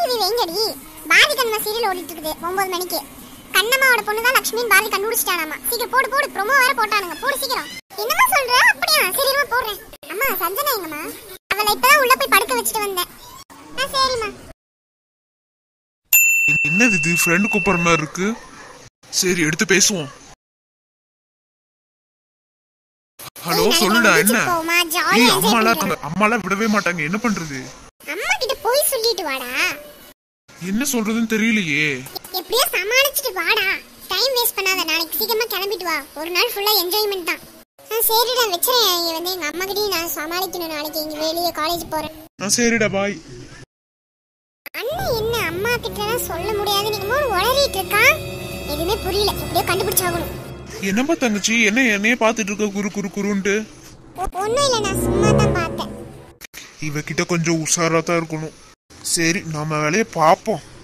Movie வைங்கடி Bharathi Kannamma serial ஓடிட்டு இருக்குது ஒன்பது மணிக்கு கண்ணம்மாவோட பொண்ணு தான் லட்சுமின்னு பாரதி கண்டுபிடிச்சிட்டானாமா சீக்கிரம் போடு போடு ப்ரோமோ வேற போட்டானுங்க போடு சீக்கிரம் என்னம்மா சொல்ற அப்படியா சரி இருமா போடுறேன் அம்மா சஞ்சனா எங்கம்மா அவளை இப்பதான் உள்ள போய் படுக்க வச்சுட்டு வந்தேன் ஆ சரிம்மா என்னது இது ஃப்ரெண்டு கூப்பிடுற மாதிரி இருக்கு சரி எடுத்து பேசுவோம் ஹலோ ஏய், சொல்லுடா நாளைக்கு என்ன பீச்சுக்கு போவோமா? ஏய் ஜாலியா enjoy அம்மாலாம் பண்ணலாம். இருக்காங்க அம்மாலாம் விடவே மாட்டாங்க என்ன பண்றது அம்மா கிட்ட போய் சொல்லிட்டு வாடா என்ன சொல்றதுன்னு தெரியலையே எப்படியோ சமாளிச்சுட்டு வாடா டைம் வேஸ்ட் பண்ணாத நாளைக்கு சீக்கிரமா கிளம்பிட்டு வா ஒரு நாள் ஃபுல்லா என்ஜாய்மெண்ட் தான் ஆ சரிடா வச்சுறேன் இங்க வந்து எங்க அம்மா கிட்டயும் நான் சமாளிக்கணும் நாளைக்கு இங்க வெளியே காலேஜ் போறேன் ஆ சரிடா பாய் அண்ணன் என்ன அம்மா கிட்ட எல்லாம் சொல்ல முடியாது நீங்க மூணு உளறிட்டு இருக்கான் எதுவுமே புரியல எப்படியோ கண்டுபிடிச்சாகணும் என்னப்பா தங்கச்சி என்ன என்னையே பார்த்துட்டு இருக்க குரு குரு குருன்ட்டு ஒன்றும் இல்லை நான் சும்மா தான் பார்த்தேன் இவகிட்ட கொஞ்சம் உஷாரா தான் இருக்கணும் சரி நம்ம வேலையை பார்ப்போம்